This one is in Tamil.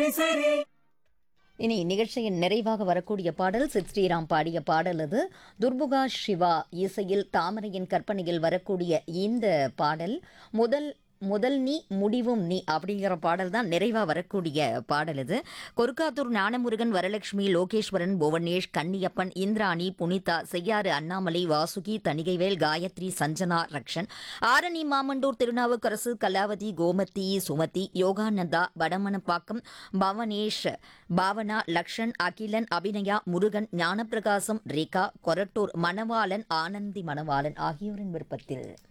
சரி இனி நிகழ்ச்சியின் நிறைவாக வரக்கூடிய பாடல் சித் ஸ்ரீராம் பாடிய பாடல் அது துர்புகா சிவா இசையில் தாமரையின் கற்பனையில் வரக்கூடிய இந்த பாடல் முதல் முதல் நீ முடிவும் நீ அப்படிங்கிற பாடல் தான் நிறைவா வரக்கூடிய பாடல் இது கொருக்காத்தூர் ஞானமுருகன் வரலட்சுமி லோகேஸ்வரன் புவனேஷ் கன்னியப்பன் இந்திராணி புனிதா செய்யாறு அண்ணாமலை வாசுகி தணிகைவேல் காயத்ரி சஞ்சனா ரக்ஷன் ஆரணி மாமண்டூர் திருநாவுக்கரசு கலாவதி கோமதி சுமதி யோகானந்தா வடமனப்பாக்கம் பவனேஷ் பாவனா லக்ஷன் அகிலன் அபிநயா முருகன் ஞானப்பிரகாசம் ரேகா கொரட்டூர் மணவாளன் ஆனந்தி மணவாளன் ஆகியோரின் விருப்பத்தில்